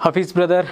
Hafeez brother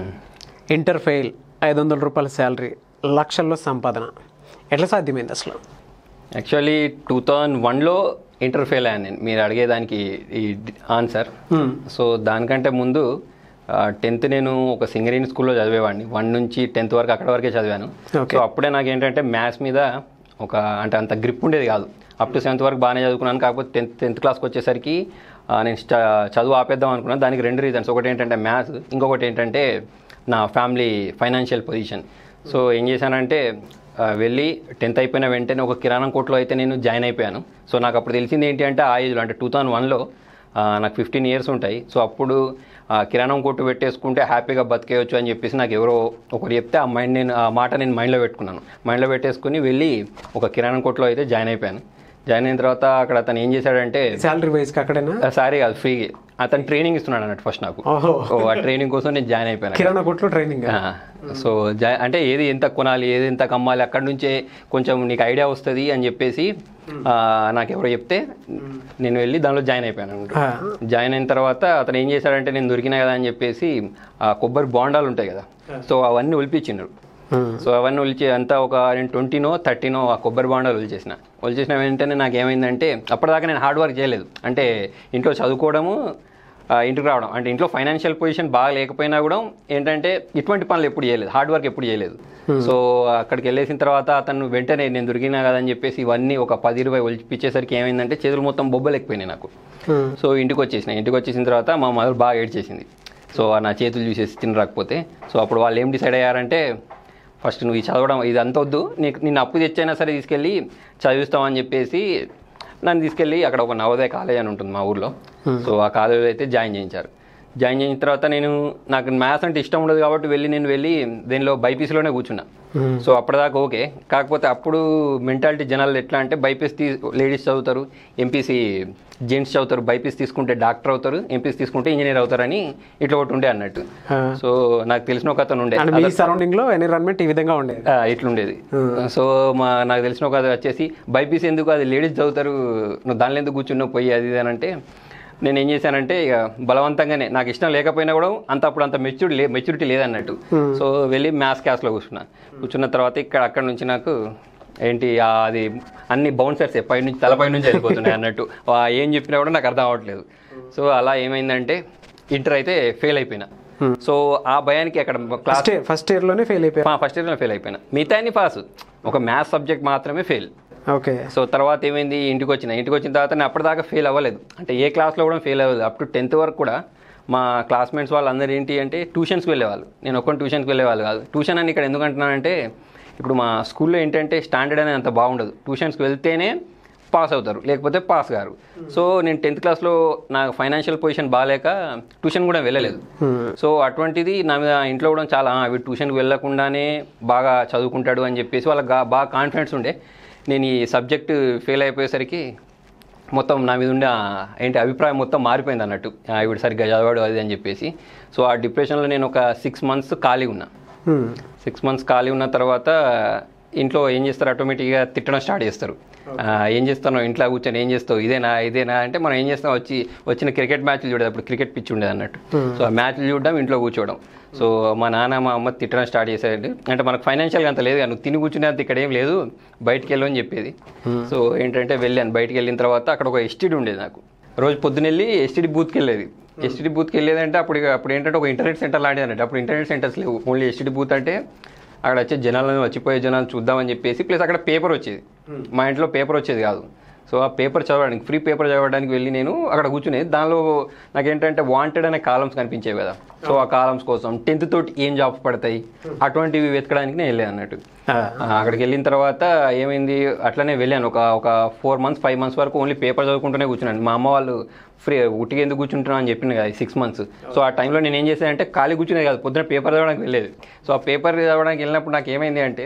inter fail ఐదు వందల రూపాయల శాలరీ లక్షల్లో సంపాదన ఎట్లా సాధ్యమైంది అసలు యాక్చువల్లీ టూ థౌజండ్ వన్లో ఇంటర్ ఫెయిల్ అయ్యాను నేను మీరు అడిగేదానికి ఈ ఆన్సర్ సో దానికంటే ముందు టెన్త్ నేను ఒక సింగరేణి స్కూల్లో చదివేవాడిని వన్ నుంచి టెన్త్ వరకు అక్కడ వరకే చదివాను Okay. సో అప్పుడే నాకు ఏంటంటే మ్యాథ్స్ మీద ఒక అంటే అంత గ్రిప్ ఉండేది కాదు అప్ టు సెవెంత్ వరకు బాగానే చదువుకున్నాను కాకపోతే టెన్త్ టెన్త్ క్లాస్కి వచ్చేసరికి ఆ, నేను చ- చదువు ఆపేద్దాం అనుకున్నాను దానికి రెండు రీజన్స్ ఒకటి ఏంటంటే మ్యాథ్స్ ఇంకొకటి ఏంటంటే నా ఫ్యామిలీ ఫైనాన్షియల్ పొజిషన్ సో ఏం చేశానంటే ఆ, వెళ్ళి టెన్త్ అయిపోయిన వెంటనే ఒక కిరాణం కోట్లో అయితే నేను జాయిన్ అయిపోయాను సో నాకు అప్పుడు తెలిసింది ఏంటి అంటే ఆ ఏజ్లో అంటే టూ థౌజండ్ వన్లో నాకు ఫిఫ్టీన్ ఇయర్స్ ఉంటాయి సో అప్పుడు ఆ, కిరాణం కొట్టు పెట్టేసుకుంటే హ్యాపీగా బతికేయచ్చు అని చెప్పేసి నాకు ఎవరో ఒకరు చెప్తే ఆ మైండ్ నేను ఆ మాట నేను మైండ్లో పెట్టుకున్నాను మైండ్లో పెట్టేసుకుని వెళ్ళి ఒక కిరాణం కొట్లో అయితే జాయిన్ అయిపోయాను జాయిన్ అయిన తర్వాత అక్కడ అతను ఏం చేశాడంటే శాలరీ వైజ్కి అక్కడేనా సారీ కాదు ఫ్రీ అతను ట్రైనింగ్ ఇస్తున్నాడు అన్నట్టు ఫస్ట్ నాకు ఓహో సో ఆ ట్రైనింగ్ కోసం నేను జాయిన్ అయిపోయాను కిరాణా కొట్లో ట్రైనింగ్ ఆ, సో జా అంటే ఏది ఎంత కొనాలి ఏది ఎంత కమ్మాలి అక్కడి నుంచే కొంచెం నీకు ఐడియా వస్తుంది అని చెప్పేసి ఆ, నాకు ఎవరో చెప్తే నేను వెళ్ళి దానిలో జాయిన్ అయిపోయాను అనమాట జాయిన్ అయిన తర్వాత అతను ఏం చేశాడంటే నేను దొరికినా కదా అని చెప్పేసి ఆ కొబ్బరి బోండాలు ఉంటాయి కదా సో అవన్నీ ఒలిపించిండ్రు సో అవన్నీ ఒలిచి అంతా ఒక నేను ట్వంటీనో థర్టీనో ఆ కొబ్బరి బాండాలు ఒలిచేసిన ఒలిచేసిన వెంటనే నాకు ఏమైందంటే అప్పటిదాకా నేను హార్డ్ వర్క్ చేయలేదు అంటే ఇంట్లో చదువుకోవడము ఆ, ఇంటికి రావడం అంటే ఇంట్లో ఫైనాన్షియల్ పొజిషన్ బాగా లేకపోయినా కూడా ఏంటంటే ఇటువంటి పనులు ఎప్పుడు చేయలేదు హార్డ్ వర్క్ ఎప్పుడు చేయలేదు సో అక్కడికి వెళ్ళేసిన తర్వాత అతను వెంటనే నేను దొరికినా కదా అని చెప్పేసి ఇవన్నీ ఒక పది ఇరవై ఒలిపించేసరికి ఏమైందంటే చేతులు మొత్తం బొబ్బలు ఎక్కిపోయినాయి నాకు సో ఇంటికి వచ్చేసిన ఇంటికి వచ్చేసిన తర్వాత మా మదర్ బాగా ఏడ్చేసింది సో నా చేతులు చూసేసి తినరాకపోతే సో అప్పుడు వాళ్ళు ఏం డిసైడ్ అయ్యారంటే ఫస్ట్ నువ్వు ఈ చదవడం ఇది అంత వద్దు నీకు నిన్ను అప్పు తెచ్చైనా సరే తీసుకెళ్ళి చదివిస్తామని చెప్పేసి నన్ను తీసుకెళ్ళి అక్కడ ఒక నవోదయ కాలేజ్ అని ఉంటుంది మా ఊర్లో సో ఆ కాలేజీలో అయితే జాయిన్ చేయించారు జాయిన్ చేసిన తర్వాత నేను నాకు మ్యాథ్స్ అంటే ఇష్టం ఉండదు కాబట్టి వెళ్ళి నేను వెళ్ళి దీనిలో బైపీసీలోనే కూర్చున్నా సో అప్పటిదాకా ఓకే కాకపోతే అప్పుడు మెంటాలిటీ జనాలు ఎట్లా అంటే బైపీసీ తీ లేడీస్ చదువుతారు ఎంపీసీ జెంట్స్ చదువుతారు బైపీసీ తీసుకుంటే డాక్టర్ అవుతారు ఎంపీసీ తీసుకుంటే ఇంజనీర్ అవుతారని ఇట్లా ఒకటి ఉండే అన్నట్టు సో నాకు తెలిసిన ఒక అతను ఉండే అండ్ మీ సరౌండింగ్ లో ఎన్విరాన్మెంట్ ఈ విధంగా ఉండేది ఆ, ఇట్లుండేది సో మా నాకు తెలిసిన ఒక అది వచ్చేసి బైపీసీ ఎందుకు అది లేడీస్ చదువుతారు నువ్వు దానిలో ఎందుకు కూర్చున్నావు పోయి అది ఇది అని అంటే నేను ఏం చేశానంటే ఇక బలవంతంగానే నాకు ఇష్టం లేకపోయినా కూడా అంత అప్పుడు అంత మెచ్యూరిటీ లే మెచ్యూరిటీ లేదన్నట్టు సో వెళ్ళి మ్యాథ్స్ క్లాస్లో కూర్చున్నా కూర్చున్న తర్వాత ఇక్కడ అక్కడ నుంచి నాకు ఏంటి ఆ అది అన్ని బౌన్సర్స్ పై నుంచి తలపై నుంచి వెళ్ళిపోతున్నాయి అన్నట్టు ఆ ఏం చెప్పినా కూడా నాకు అర్థం అవ్వట్లేదు సో అలా ఏమైందంటే ఇంటర్ అయితే ఫెయిల్ అయిపోయినా సో ఆ భయానికి అక్కడ క్లాస్ ఫస్ట్ ఫస్ట్ ఇయర్ లోనే ఫెయిల్ అయిపోయారు ఫస్ట్ ఇయర్లో ఫెయిల్ అయిపోయినా మిగతా అన్ని పాస్ ఒక మ్యాథ్స్ సబ్జెక్ట్ మాత్రమే ఫెయిల్ ఓకే సో తర్వాత ఏమైంది ఇంటికి వచ్చిన ఇంటికి వచ్చిన తర్వాత నేను అప్పటిదాకా ఫెయిల్ అవ్వలేదు అంటే ఏ క్లాస్లో కూడా ఫెయిల్ అవ్వలేదు అప్ టు టెన్త్ వరకు కూడా మా క్లాస్మేట్స్ వాళ్ళందరూ ఏంటి అంటే ట్యూషన్స్కి వెళ్ళేవాళ్ళు నేను ఒక్కని ట్యూషన్కి వెళ్ళేవాళ్ళు కాదు ట్యూషన్ అని ఇక్కడ ఎందుకు అంటున్నానంటే ఇప్పుడు మా స్కూల్లో ఏంటంటే స్టాండర్డ్ అనేది అంత బాగుండదు ట్యూషన్స్కి వెళ్తేనే పాస్ అవుతారు లేకపోతే పాస్ గారు సో నేను టెన్త్ క్లాస్లో నాకు ఫైనాన్షియల్ పొజిషన్ బాగాలేక ట్యూషన్ కూడా వెళ్ళలేదు సో అటువంటిది నా మీద ఇంట్లో కూడా చాలా "ఆ, వీడు ట్యూషన్కి వెళ్ళకుండానే బాగా చదువుకుంటాడు అని చెప్పేసి వాళ్ళకి గా- బాగా కాన్ఫిడెన్స్ ఉండే నేను ఈ సబ్జెక్ట్ ఫెయిల్ అయిపోయేసరికి మొత్తం నా మీద ఉండే ఆ ఏంటి అభిప్రాయం మొత్తం మారిపోయింది అన్నట్టు "ఆ, వీడు సరిగ్గా చదవాడు అది అని చెప్పేసి సో ఆ డిప్రెషన్లో నేను ఒక సిక్స్ మంత్స్ ఖాళీ ఉన్నా సిక్స్ మంత్స్ ఖాళీ ఉన్న తర్వాత ఇంట్లో ఏం చేస్తారు ఆటోమేటిక్గా తిట్టడం స్టార్ట్ చేస్తారు ఆ, ఏం చేస్తాను ఇంట్లో కూర్చొని ఏం చేస్తావు ఇదేనా ఇదేనా అంటే మనం ఏం చేస్తాం వచ్చి వచ్చిన క్రికెట్ మ్యాచ్లు చూడేది అప్పుడు క్రికెట్ పిచ్ ఉండేది అన్నట్టు సో ఆ మ్యాచ్లు చూడడం ఇంట్లో కూర్చోవడం సో మా నాన్న మా అమ్మ తిట్టడం స్టార్ట్ చేసేది అంటే మనకు ఫైనాన్షియల్గా అంత లేదు కదా, నువ్వు తిని కూర్చునేంత ఇక్కడ ఏం లేదు బయటికి వెళ్ళు అని చెప్పేది సో ఏంటంటే వెళ్ళాను బయటికి వెళ్ళిన తర్వాత అక్కడ ఒక ఎస్టీడీ ఉండేది నాకు రోజు పొద్దున వెళ్ళి ఎస్టీడీ బూత్కి వెళ్ళేది ఎస్టీడీ బూత్కి వెళ్ళేదంటే అప్పుడు ఇక అప్పుడు ఏంటంటే ఒక ఇంటర్నెట్ సెంటర్ లాంటిది అన్నట్టు అప్పుడు ఇంటర్నెట్ సెంటర్స్ లేవు ఓన్లీ ఎస్టీడీ బూత్ అంటే అక్కడ వచ్చే జనాలను వచ్చిపోయే జనాలు చూద్దామని చెప్పేసి ప్లస్ అక్కడ పేపర్ వచ్చేది మా ఇంట్లో పేపర్ వచ్చేది కాదు సో ఆ పేపర్ చదవడానికి ఫ్రీ పేపర్ చదవడానికి వెళ్ళి నేను అక్కడ కూర్చునేది దానిలో నాకేంటంటే వాంటెడ్ అనే కాలమ్స్ కనిపించేవి కదా సో ఆ కాలమ్స్ కోసం టెన్త్ తోటి ఏం జాబ్స్ పడతాయి అటువంటివి వెతకడానికి నేను వెళ్ళాను అన్నట్టు ఆ, అక్కడికి వెళ్ళిన తర్వాత ఏమైంది అట్లనే వెళ్ళాను ఒక ఒక ఫోర్ మంత్స్ ఫైవ్ మంత్స్ వరకు ఓన్లీ పేపర్ చదువుకుంటూనే కూర్చున్నాను మా అమ్మ వాళ్ళు ఫ్రీ ఉట్టిగా ఎందుకు కూర్చుంటున్నా అని చెప్పింది కదా సిక్స్ మంత్స్ సో ఆ టైంలో నేను ఏం చేశానంటే ఖాళీ కూర్చునేది కాదు పొద్దున పేపర్ చదవడానికి వెళ్ళేది సో ఆ పేపర్ చదవడానికి వెళ్ళినప్పుడు నాకు ఏమైంది అంటే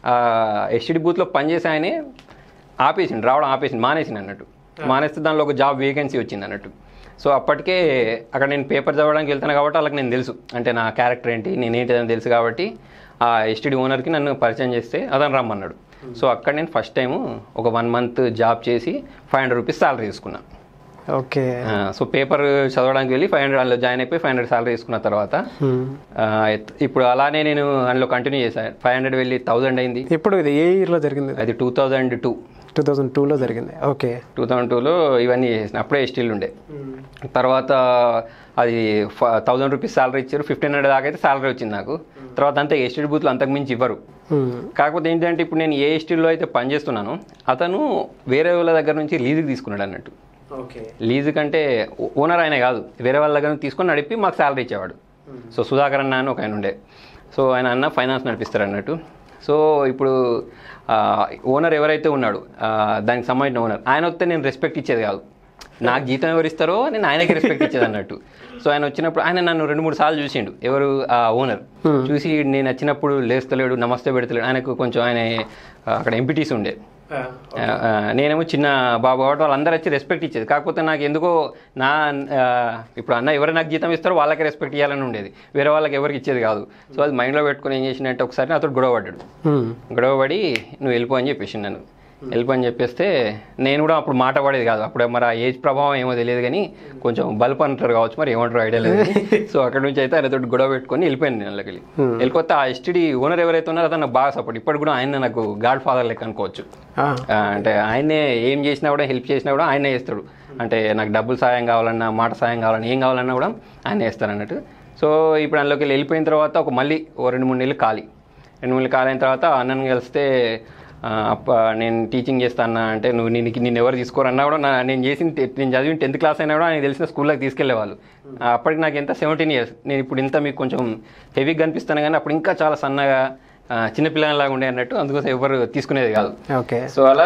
ఎస్టీడీ బూత్లో పనిచేసే ఆయనే ఆపేసిండు రావడం ఆపేసిండు మానేసిండు అన్నట్టు మానేస్తే దానిలో ఒక జాబ్ వేకెన్సీ వచ్చింది అన్నట్టు సో అప్పటికే అక్కడ నేను పేపర్ చదవడానికి వెళ్తాను కాబట్టి వాళ్ళకి నేను తెలుసు అంటే నా క్యారెక్టర్ ఏంటి నేను ఏంటిదని తెలుసు కాబట్టి ఆ ఎస్టీడీ ఓనర్కి నన్ను పరిచయం చేస్తే అతను రమ్మన్నాడు సో అక్కడ నేను ఫస్ట్ టైము ఒక వన్ మంత్ జాబ్ చేసి ఫైవ్ హండ్రెడ్ రూపీస్ సాలరీ తీసుకున్నా ఓకే సో పేపర్ చదవడానికి వెళ్ళి ఫైవ్ హండ్రెడ్ అందులో జాయిన్ అయిపోయి ఫైవ్ హండ్రెడ్ సాలరీ తీసుకున్న తర్వాత Hmm. ఆ, ఎత్- ఇప్పుడు అలానే నేను అందులో కంటిన్యూ చేశాను ఫైవ్ హండ్రెడ్ వెళ్ళి థౌజండ్ అయింది ఇప్పుడు ఇది ఏ ఇయర్లో జరిగింది అది two thousand two two thousand టూలో జరిగింది ఓకే టూ థౌజండ్ టూలో ఇవన్నీ చేసిన అప్పుడే స్టిల్ ఉండే తర్వాత అది థౌజండ్ రూపీస్ సాలరీ ఇచ్చారు ఫిఫ్టీన్ హండ్రెడ్ దాకా అయితే సాలరీ వచ్చింది నాకు తర్వాత అంతే ఎస్టీడీ బూత్లు అంతకు మించి ఇవ్వరు Hmm. కాకపోతే ఏంటంటే ఇప్పుడు నేను ఏ ఎస్టీలో అయితే పనిచేస్తున్నానో అతను వేరే వాళ్ళ దగ్గర నుంచి లీజుకి తీసుకున్నాడు అన్నట్టు ఓకే లీజు కంటే ఓనర్ ఆయన కాదు వేరే వాళ్ళ దగ్గర నుంచి తీసుకొని నడిపి మాకు శాలరీ ఇచ్చేవాడు సో సుధాకర్ అన్న అని ఒక ఆయన ఉండే సో ఆయన అన్న ఫైనాన్స్ నడిపిస్తారు అన్నట్టు సో ఇప్పుడు ఓనర్ ఎవరైతే ఉన్నాడు ఆ, దానికి సంబంధించిన ఓనర్ ఆయన వస్తే నేను రెస్పెక్ట్ ఇచ్చేది కాదు నాకు జీతం ఎవరు ఇస్తారో నేను ఆయనకి రెస్పెక్ట్ ఇచ్చేది అన్నట్టు సో ఆయన వచ్చినప్పుడు ఆయన నన్ను రెండు మూడు సార్లు చూసిండు ఎవరు ఆ ఓనర్ చూసి నేను వచ్చినప్పుడు లేస్తలేడు నమస్తే పెడతలేడు ఆయనకు కొంచెం ఆయన ఆ, అక్కడ ఎంపీటీస్ ఉండే ఆ, ఆ, నేనేమో చిన్న బాబు కాబట్టి వాళ్ళందరూ వచ్చి రెస్పెక్ట్ ఇచ్చేది కాకపోతే నాకు ఎందుకో నా ఆ, ఇప్పుడు అన్న ఎవరు నాకు జీతం ఇస్తారో వాళ్ళకి రెస్పెక్ట్ ఇవ్వాలని ఉండేది వేరే వాళ్ళకి ఎవరికి ఇచ్చేది కాదు సో అది మైండ్లో పెట్టుకుని ఏం చేసినట్టు ఒకసారి నాతో గొడవ పడ్డాడు Hmm. గొడవ పడి నువ్వు వెళ్ళిపో అని చెప్పేసి నన్ను వెళ్ళిపో అని చెప్పేస్తే నేను కూడా అప్పుడు మాట పడేది కాదు అప్పుడు మరి ఆ ఏజ్ ప్రభావం ఏమో తెలియదు కానీ కొంచెం బల్బ్ అంటారు కావచ్చు మరి ఏమంటారు ఐడియా లేదు సో అక్కడ నుంచి అయితే ఆయనతో గొడవ పెట్టుకొని వెళ్ళిపోయాను నేను అందులోకి వెళ్ళి వెళ్ళిపోతే ఆ ఎస్టీడీ ఓనర్ ఎవరైతే ఉన్నారో అతను నాకు బాగా సపోర్ట్ ఇప్పటికి కూడా ఆయన నాకు గాడ్ ఫాదర్ లెక్క అనుకోవచ్చు Ah. ఆ, అంటే ఆయనే ఏం చేసినా కూడా హెల్ప్ చేసినా కూడా ఆయనే చేస్తాడు అంటే నాకు డబ్బులు సాయం కావాలన్నా మాట సాయం కావాలన్నా ఏం కావాలన్నా కూడా ఆయనే చేస్తాడు అన్నట్టు సో ఇప్పుడు అందులోకి వెళ్ళి వెళ్ళిపోయిన తర్వాత ఒక మళ్ళీ ఓ రెండు మూడు నెలలు ఖాళీ రెండు మూడు నెలలు ఖాళీ అయిన తర్వాత అన్నని కలిస్తే ఆ, అప్ప నేను టీచింగ్ చేస్తాను అంటే నువ్వు నేను నిన్ను ఎవరు తీసుకోరన్నా కూడా నా- నేను చేసిన టె- నేను చదివిన టెన్త్ క్లాస్ అయినా కూడా ఆయన తెలిసిన స్కూల్లోకి తీసుకెళ్లేవాళ్ళు ఆ, అప్పటికి నాకు ఎంత సెవెంటీన్ ఇయర్స్ నేను ఇప్పుడు ఇంత మీకు కొంచెం హెవీగా కనిపిస్తాను కానీ అప్పుడు ఇంకా చాలా సన్నగా ఆ, చిన్న పిల్లలాగా ఉండే అన్నట్టు అందుకోసం ఎవరు తీసుకునేది కాదు ఓకే సో అలా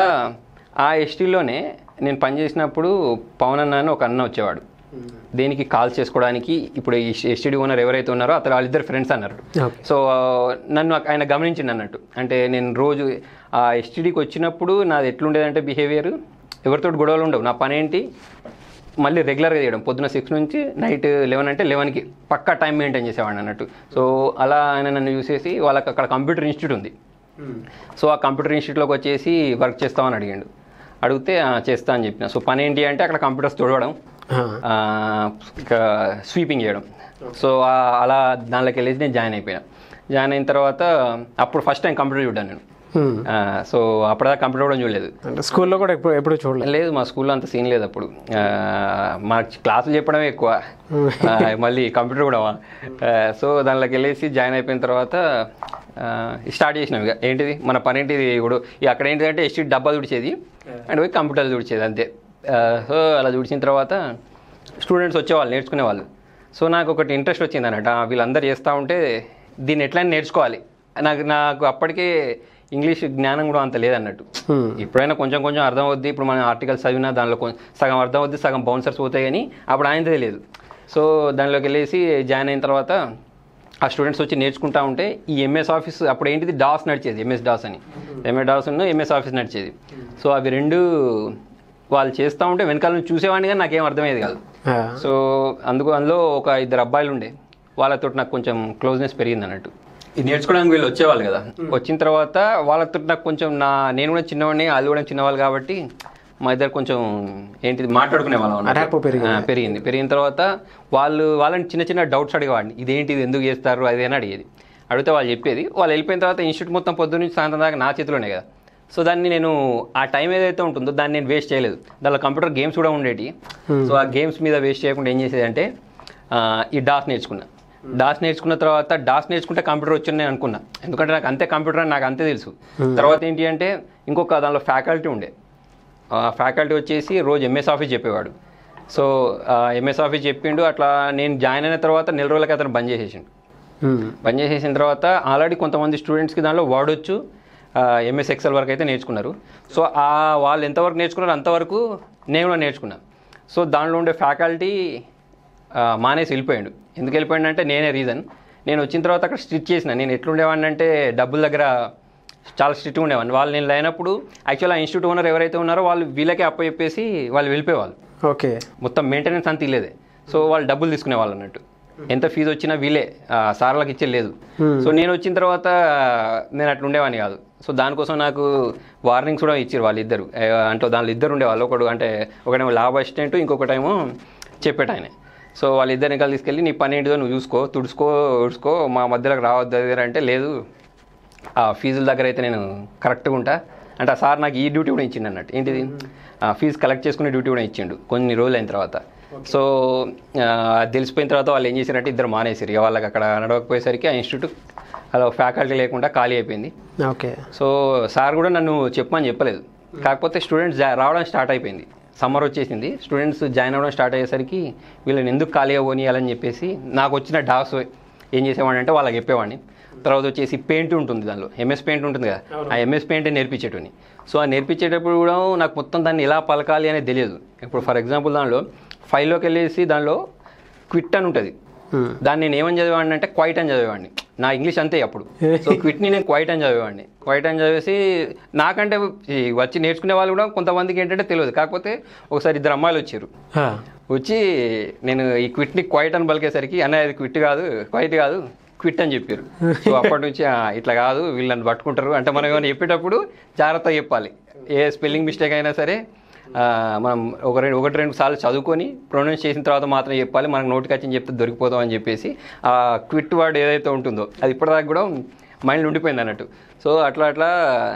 ఆ ఎస్టీలోనే నేను పనిచేసినప్పుడు పవన్ అన్న అని ఒక అన్న వచ్చేవాడు దేనికి కాల్ చేసుకోవడానికి ఇప్పుడు ఈ ఎస్టీడీ ఓనర్ ఎవరైతే ఉన్నారో అతను వాళ్ళిద్దరు ఫ్రెండ్స్ అన్నారు ఓకే సో నన్ను ఆయన గమనించింది అన్నట్టు అంటే నేను రోజు ఆ ఎస్టీడీకి వచ్చినప్పుడు నాది ఎట్లుండేదంటే బిహేవియర్ ఎవరితో గొడవలు ఉండవు నా పని ఏంటి మళ్ళీ రెగ్యులర్గా చేయడం పొద్దున సిక్స్ నుంచి నైట్ లెవెన్ అంటే లెవెన్కి పక్కా టైం మెయింటైన్ చేసేవాడిని అన్నట్టు సో అలా ఆయన నన్ను చూసేసి వాళ్ళకి అక్కడ కంప్యూటర్ ఇన్స్టిట్యూట్ ఉంది సో ఆ కంప్యూటర్ ఇన్స్టిట్యూట్లోకి వచ్చేసి వర్క్ చేస్తామని అడిగాడు అడిగితే "ఆ, చేస్తా అని చెప్పిన సో పని ఏంటి అంటే అక్కడ కంప్యూటర్స్ తొడవడం Ah. ఆ, ఇంకా స్వీపింగ్ చేయడం సో ఆ- అలా దానిలోకి వెళ్ళేసి నేను జాయిన్ అయిపోయినా జాయిన్ అయిన తర్వాత అప్పుడు ఫస్ట్ టైం కంప్యూటర్ చూడ్డాను నేను Hmm. ఆ, సో అప్పటిదాకా కంప్యూటర్ కూడా చూడలేదు అంటే స్కూల్లో కూడా ఎప్పుడు ఎప్పుడు చూడలేదు లేదు మా స్కూల్లో అంత సీన్ లేదు అప్పుడు ఆ, మా క్లాసులు చెప్పడమే ఎక్కువ ఆ, మళ్ళీ కంప్యూటర్ కూడా ఆ, సో దానిలోకి వెళ్ళేసి జాయిన్ అయిపోయిన తర్వాత ఆ, స్టార్ట్ చేసినాం ఇక ఏంటిది మన పని ఏంటిది ఇప్పుడు ఇక అక్కడ ఏంటిదంటే ఎస్టీ డబ్బా తుడిచేది అండ్ పోయి కంప్యూటర్లు తుడిచేది అంతే ఆ, సో అలా తుడిచిన తర్వాత స్టూడెంట్స్ వచ్చేవాళ్ళు నేర్చుకునేవాళ్ళు సో నాకు ఒకటి ఇంట్రెస్ట్ వచ్చింది అన్నట్టు ఆ, వీళ్ళందరూ చేస్తూ ఉంటే దీన్ని ఎట్లా నేర్చుకోవాలి నాకు నాకు అప్పటికే ఇంగ్లీష్ జ్ఞానం కూడా అంత లేదన్నట్టు Hmm. ఇప్పుడైనా కొంచెం కొంచెం అర్థం అవుద్ది ఇప్పుడు మన ఆర్టికల్స్ చదివినా దానిలో కొం- సగం అర్థం అవుద్ది సగం బౌన్సర్స్ పోతాయి కానీ అప్పుడు ఆయనదే తెలియదు సో దానిలోకి వెళ్ళేసి జాయిన్ అయిన తర్వాత ఆ స్టూడెంట్స్ వచ్చి నేర్చుకుంటా ఉంటే ఈ ఎంఎస్ ఆఫీస్ అప్పుడు ఏంటిది డాస్ నడిచేది ఎంఎస్ డాస్ అని ఎంఎస్ డాస్ ఉన్న ఎంఎస్ ఆఫీస్ నడిచేది సో అవి రెండు వాళ్ళు చేస్తూ ఉంటే వెనకాల నుంచి చూసేవాడిని కానీ నాకేం అర్థమయ్యేది కాదు Ah. సో అందుకు అందులో ఒక ఇద్దరు అబ్బాయిలు ఉండే వాళ్ళతో నాకు కొంచెం క్లోజ్నెస్ పెరిగింది అన్నట్టు ఇది నేర్చుకోవడానికి వీళ్ళు వచ్చేవాళ్ళు కదా వచ్చిన తర్వాత వాళ్ళతో నాకు కొంచెం నా నేను కూడా చిన్నవాడిని వాళ్ళు కూడా చిన్నవాళ్ళు కాబట్టి మా ఇద్దరు కొంచెం ఏంటిది మాట్లాడుకునే వాళ్ళం Rapport పెరిగింది. పెరిగింది పెరిగిన తర్వాత వాళ్ళు వాళ్ళని చిన్న చిన్న డౌట్స్ అడిగేవాడిని ఇదేంటి ఇది ఎందుకు చేస్తారు అది అని అడిగేది అడిగితే వాళ్ళు చెప్పేది వాళ్ళు వెళ్ళిపోయిన తర్వాత ఇన్స్టిట్యూట్ మొత్తం పొద్దున్న నుంచి సాయంత్రం దాకా నా చేతిలోనే కదా సో దాన్ని నేను ఆ టైం ఏదైతే ఉంటుందో దాన్ని నేను వేస్ట్ చేయలేదు దానిలో కంప్యూటర్ గేమ్స్ కూడా ఉండేటి సో ఆ గేమ్స్ మీద వేస్ట్ చేయకుండా ఏం చేసేది అంటే ఆ, ఈ డాస్ నేర్చుకున్నా డాస్ నేర్చుకున్న తర్వాత డాస్ నేర్చుకుంటే కంప్యూటర్ వచ్చి నేను అనుకున్నా ఎందుకంటే నాకు అంతే కంప్యూటర్ అని నాకు అంతే తెలుసు తర్వాత ఏంటి అంటే ఇంకొక దానిలో ఫ్యాకల్టీ ఉండే ఆ ఫ్యాకల్టీ వచ్చేసి రోజు ఎంఎస్ ఆఫీస్ చెప్పేవాడు సో ఎంఎస్ ఆఫీస్ చెప్పిండు అట్లా నేను జాయిన్ అయిన తర్వాత నెల రోజులకి అతను బంద్ చేసేసిండు Hmm. బంద్ చేసేసిన తర్వాత ఆల్రెడీ కొంతమంది స్టూడెంట్స్కి దానిలో వాడొచ్చు ఎంఎస్ ఎక్సెల్ వరకు అయితే నేర్చుకున్నారు సో ఆ వాళ్ళు ఎంతవరకు నేర్చుకున్నారో అంతవరకు నేను కూడా నేర్చుకున్నాను సో దానిలో ఉండే ఫ్యాకల్టీ మానేసి వెళ్ళిపోయాడు ఎందుకు వెళ్ళిపోయాడు అంటే నేనే రీజన్ నేను వచ్చిన తర్వాత అక్కడ స్ట్రిక్ చేసిన నేను ఎట్లుండేవాడిని అంటే డబ్బుల దగ్గర చాలా స్ట్రిక్ట్ ఉండేవాడిని వాళ్ళు నేను లేనప్పుడు యాక్చువల్ ఆ ఇన్స్టిట్యూట్ ఓనర్ ఎవరైతే ఉన్నారో వాళ్ళు వీళ్ళకే అప్ప చెప్పేసి వాళ్ళు వెళ్ళిపోయేవాళ్ళు ఓకే మొత్తం మెయింటెనెన్స్ అంత ఇల్లేదే సో వాళ్ళు డబ్బులు తీసుకునే వాళ్ళు అన్నట్టు ఎంత ఫీజు వచ్చినా వీళ్ళే ఆ, సార్లకు ఇచ్చే లేదు సో నేను వచ్చిన తర్వాత నేను అట్లా ఉండేవాడిని కాదు సో దానికోసం నాకు వార్నింగ్స్ కూడా ఇచ్చారు వాళ్ళిద్దరు ఏ, అంటే దానిలో ఇద్దరు ఉండేవాళ్ళు ఒకడు అంటే ఒకటేమో ల్యాబ్ అసిస్టెంట్ ఇంకొకటేమో చెప్పేట ఆయన సో వాళ్ళిద్దరిని కలిసి తీసుకెళ్ళి నీ పని ఏంటిదో నువ్వు చూసుకో తుడుచుకో ఉడుచుకో మా మధ్యలోకి రావద్దు దగ్గర అంటే లేదు ఆ ఫీజుల దగ్గర అయితే నేను కరెక్ట్గా ఉంటా అంటే ఆ సార్ నాకు ఈ డ్యూటీ కూడా ఇచ్చిండు అన్నట్టు ఏంటిది ఆ ఫీజు కలెక్ట్ చేసుకునే డ్యూటీ కూడా ఇచ్చిండు కొన్ని రోజులు అయిన తర్వాత సో ఆ, అది తెలిసిపోయిన తర్వాత వాళ్ళు ఏం చేశారంటే ఇద్దరు మానేసారు ఇక వాళ్ళకి అక్కడ నడవకపోయేసరికి ఆ ఇన్స్టిట్యూట్ అలా ఫ్యాకల్టీ లేకుండా ఖాళీ అయిపోయింది ఓకే సో సార్ కూడా నన్ను చెప్పమని చెప్పలేదు కాకపోతే స్టూడెంట్స్ జా- రావడం స్టార్ట్ అయిపోయింది సమ్మర్ వచ్చేసింది స్టూడెంట్స్ జాయిన్ అవ్వడం స్టార్ట్ అయ్యేసరికి వీళ్ళని ఎందుకు ఖాళీగా పోనీయాలని చెప్పేసి నాకు వచ్చిన డాస్ ఏం చేసేవాడిని అంటే వాళ్ళకి చెప్పేవాడిని తర్వాత వచ్చేసి పెయింట్ ఉంటుంది దానిలో ఎంఎస్ పెయింట్ ఉంటుంది కదా ఆ ఎంఎస్ పెయింట్ నేర్పించేటోని సో ఆ నేర్పించేటప్పుడు కూడా నాకు మొత్తం దాన్ని ఎలా పలకాలి అనేది తెలియదు ఇప్పుడు ఫర్ ఎగ్జాంపుల్ దానిలో ఫైల్లోకి వెళ్ళేసి దానిలో క్విట్ అని ఉంటుంది దాన్ని నేను ఏమని చదివేవాడిని అంటే క్వైట్ అని చదివేవాడిని నా ఇంగ్లీష్ అంతే అప్పుడు సో క్విట్ని నేను క్వైట్ అని చదివేవాడిని క్వైట్ అని చదివేసి నాకంటే ఈ వచ్చి నేర్చుకునే వాళ్ళు కూడా కొంతమందికి ఏంటంటే తెలియదు కాకపోతే ఒకసారి ఇద్దరు అమ్మాయిలు వచ్చారు వచ్చి నేను ఈ క్విట్ని క్వైట్ అని పలికేసరికి అన్న ఇది క్విట్ కాదు క్వైట్ కాదు క్విట్ అని చెప్పారు సో అప్పటి నుంచి "ఆ, ఇట్లా కాదు వీళ్ళని పట్టుకుంటారు అంటే మనం ఏమైనా చెప్పేటప్పుడు జాగ్రత్తగా చెప్పాలి ఏ స్పెల్లింగ్ మిస్టేక్ అయినా సరే ఆ, మనం ఒక రెండు ఒకటి రెండు సార్లు చదువుకొని ప్రొనౌన్స్ చేసిన తర్వాత మాత్రం చెప్పాలి మనకు నోటికి వచ్చి చెప్తే దొరికిపోతాం అని చెప్పేసి ఆ క్విట్ వర్డ్ ఏదైతే ఉంటుందో అది ఇప్పటిదాకా కూడా మైండ్ ఉండిపోయింది అన్నట్టు సో అట్లా అట్లా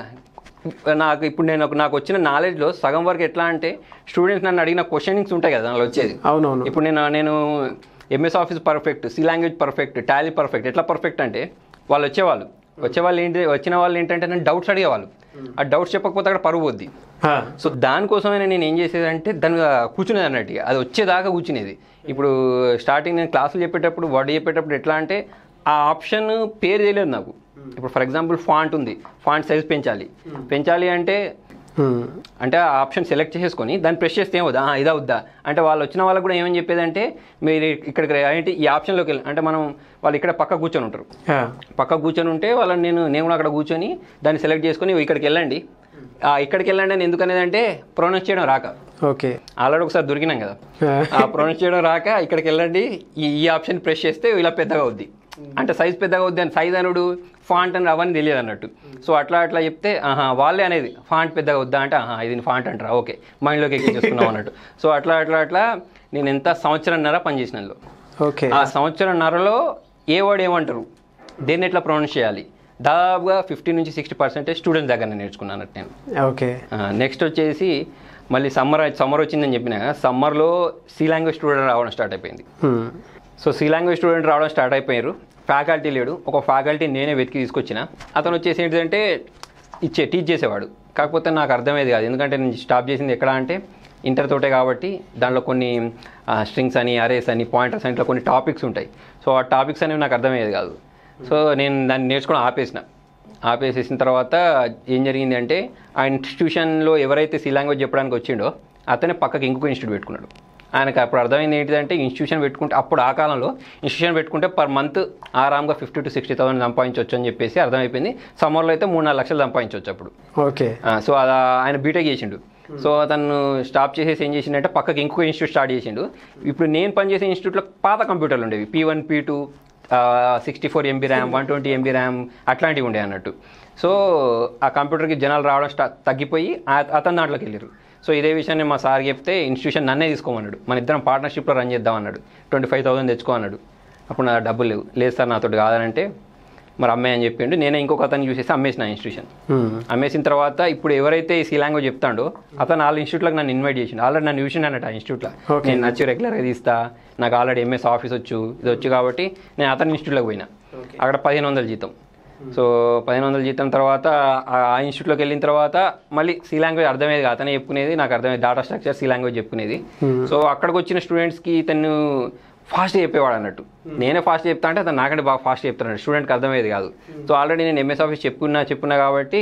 నాకు ఇప్పుడు నేను ఒక- నాకు వచ్చిన నాలెడ్జ్లో సగం వరకు ఎట్లా అంటే స్టూడెంట్స్ నన్ను అడిగిన క్వశ్చనింగ్స్ ఉంటాయి కదా దానిలో వచ్చేది అవునవును ఇప్పుడు నేను నేను MS Office perfect C language perfect Tally perfect ఎట్లా పర్ఫెక్ట్ అంటే వాళ్ళు వచ్చేవాళ్ళు వచ్చేవాళ్ళు ఏంటి వచ్చిన వాళ్ళు ఏంటంటే నేను డౌట్స్ అడిగేవాళ్ళు ఆ డౌట్స్ చెప్పకపోతే అక్కడ పరుగు పోద్ది ఆ, సో దానికోసమే నేను ఏం చేసేదంటే దాని మీద కూర్చునేది అన్నట్టు ఇక. అది వచ్చేదాకా కూర్చునేది ఇప్పుడు స్టార్టింగ్ నేను క్లాసులు చెప్పేటప్పుడు వర్డ్ చెప్పేటప్పుడు ఎట్లా అంటే ఆ ఆప్షన్ పేరు తెలియదు నాకు ఇప్పుడు ఫర్ ఎగ్జాంపుల్ ఫాంట్ ఉంది ఫాంట్ సైజ్ పెంచాలి పెంచాలి అంటే ఉమ్, అంటే ఆ ఆప్షన్ సెలెక్ట్ చేసుకొని దాన్ని ప్రెస్ చేస్తే ఏమవుదా "ఆ, ఇదా వద్దా అంటే వాళ్ళు వచ్చిన వాళ్ళకి కూడా ఏమని చెప్పేదంటే మీరు ఇక్కడికి రా- ఏంటి ఈ ఆప్షన్లోకి వెళ్ళి అంటే మనం వాళ్ళు ఇక్కడ పక్క కూర్చొని ఉంటారు ఆ, పక్క కూర్చొని ఉంటే వాళ్ళని నేను నేను కూడా అక్కడ కూర్చొని దాన్ని సెలెక్ట్ చేసుకొని ఇక్కడికి వెళ్ళండి ఆ, ఇక్కడికి వెళ్ళండి అని ఎందుకనేది అంటే ప్రొనౌన్స్ చేయడం రాక ఓకే ఆల్రెడీ ఒకసారి దొరికినాం కదా ఆ, ఆ ప్రొనౌన్స్ చేయడం రాక ఇక్కడికి వెళ్ళండి ఈ ఈ ఆప్షన్ ప్రెస్ చేస్తే ఇలా పెద్దగా అవుద్ది అంటే సైజ్ పెద్దగా అవుద్ది అని సైజ్ అనుడు ఫాంట్ అని అవన్నీ తెలియదు అన్నట్టు సో అట్లా అట్లా చెప్తే ఆహా వాళ్ళే అనేది ఫాంట్ పెద్దగా వద్దా అంటే ఆహా ఇది ఫాంట్ అంటారా ఓకే మైండ్లోకి ఎక్కించేసుకున్నాం అన్నట్టు సో అట్లా అట్లా అట్లా నేను ఎంత సంవత్సరంన్నర పనిచేసిన అందులో. ఓకే ఆ సంవత్సరంన్నరలో ఏ వర్డ్ ఏమంటారు దేన్ని ఎట్లా ప్రొనౌన్స్ చేయాలి దాదాపుగా ఫిఫ్టీ నుంచి సిక్స్టీ పర్సెంటేజ్ స్టూడెంట్స్ దగ్గర నేర్చుకున్నాను అన్నట్టు నేను ఓకే నెక్స్ట్ వచ్చేసి మళ్ళీ సమ్మర్ సమ్మర్ వచ్చిందని చెప్పిన సమ్మర్లో సి లాంగ్వేజ్ స్టూడెంట్ రావడం స్టార్ట్ అయిపోయింది um, so C language student రావడం స్టార్ట్ అయిపోయారు ఫ్యాకల్టీ లేడు ఒక ఫ్యాకల్టీ నేనే వెతికి తీసుకొచ్చిన అతను వచ్చేసి ఏంటంటే ఇచ్చే టీచ్ చేసేవాడు కాకపోతే నాకు అర్థమయ్యేది కాదు ఎందుకంటే నేను స్టాప్ చేసింది ఎక్కడ అంటే ఇంటర్ తోటే కాబట్టి దానిలో కొన్ని స్ట్రింగ్స్ అని అరేస్ అని పాయింటర్స్ అని ఇట్లా కొన్ని టాపిక్స్ ఉంటాయి సో ఆ టాపిక్స్ అనేవి నాకు అర్థమయ్యేది కాదు సో నేను దాన్ని నేర్చుకోవడం ఆపేసిన ఆపేసేసిన తర్వాత ఏం జరిగింది అంటే ఆ ఇన్స్టిట్యూషన్లో ఎవరైతే సి లాంగ్వేజ్ చెప్పడానికి వచ్చిండో అతనే పక్కకి ఇంకొక ఇన్స్టిట్యూట్ పెట్టుకున్నాడు ఆయనకు అప్పుడు అర్థమైంది ఏంటిదంటే ఇన్స్టిట్యూషన్ పెట్టుకుంటే అప్పుడు ఆ కాలంలో ఇన్స్టిట్యూషన్ పెట్టుకుంటే పర్ మంత్ ఆరామ్గా ఫిఫ్టీ టు సిక్స్టీ థౌసండ్ సంపాదించవచ్చు అని చెప్పేసి అర్థమైపోయింది సమ్మర్లో అయితే మూడు నాలుగు లక్షలు సంపాదించవచ్చు అప్పుడు ఓకే ఆ, సో అది ఆయన బీటెక్ చేసిండు సో అతను స్టాప్ చేసేసి ఏం చేసిండంటే పక్కకి ఇంకొక ఇన్స్టిట్యూట్ స్టార్ట్ చేసిండు ఇప్పుడు నేను పనిచేసే ఇన్స్టిట్యూట్లో పాత కంప్యూటర్లు ఉండేవి P one P two sixty four MB RAM one twenty MB RAM అట్లాంటివి ఉండే అన్నట్టు సో ఆ కంప్యూటర్కి జనాలు రావడం స్టా తగ్గిపోయి ఆ- అతను దాంట్లోకి వెళ్ళారు సో ఇదే విషయాన్ని మా సార్ చెప్తే ఇన్స్టిట్యూషన్ నన్నే తీసుకోమన్నాడు మన ఇద్దరం పార్ట్నర్షిప్లో రన్ చేద్దాం అన్నాడు ట్వంటీ ఫైవ్ థౌసండ్ తెచ్చుకో అన్నాడు అప్పుడు నా డబ్బులు లేవు లేదు సార్ నాతో కాదనంటే మరి అమ్మాయి అని చెప్పిండు నేనే ఇంకొక అతను చూసేసి అమ్మేసిన ఇన్స్టిట్యూషన్ ఉమ్, అమ్మేసిన తర్వాత ఇప్పుడు ఎవరైతే ఈ సి లాంగ్వేజ్ చెప్తాడో అతను వాళ్ళ ఇన్స్టిట్యూట్లోకి నన్ను ఇన్వైట్ చేసిండు ఆల్రెడీ నన్ను చూసిండు అన్నట్టు ఆ ఇన్స్టిట్యూట్లో Okay. నేను నచ్చి రెగ్యులర్గా తీస్తా నాకు ఆల్రెడీ ఎంఎస్ ఆఫీస్ వచ్చు ఇది వచ్చు కాబట్టి నేను అతని ఇన్స్టిట్యూట్లోకి పోయినా అక్కడ పదిహేను వందల జీతం సో పదిహేను వందల జీతం తర్వాత ఆ ఆ ఇన్స్టిట్యూట్లోకి వెళ్ళిన తర్వాత మళ్ళీ సి లాంగ్వేజ్ అర్థమయ్యేది కాదు. అతనే చెప్పుకునేది నాకు అర్థమయ్యేది డాటా స్ట్రక్చర్ సి లాంగ్వేజ్ చెప్పుకునేది సో అక్కడికి వచ్చిన స్టూడెంట్స్కి తను ఫాస్ట్ చెప్పేవాడు అన్నట్టు నేనే ఫాస్ట్ చెప్తా అంటే అతను నాకంటే బాగా ఫాస్ట్ చెప్తాను స్టూడెంట్కి అర్థమయ్యేది కాదు సో ఆల్రెడీ నేను ఎంఎస్ ఆఫీస్ చెప్పుకున్నా చెప్పున్నా కాబట్టి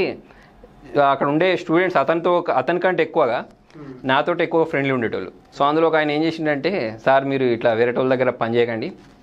అక్కడ ఉండే స్టూడెంట్స్ అతనితో అతనికంటే ఎక్కువగా నాతో ఎక్కువ ఫ్రెండ్లీ ఉండేటోళ్ళు సో అందులో ఒక ఆయన ఏం చేసిండంటే సార్ మీరు ఇట్లా వేరే వాళ్ళ దగ్గర పని చేయకండి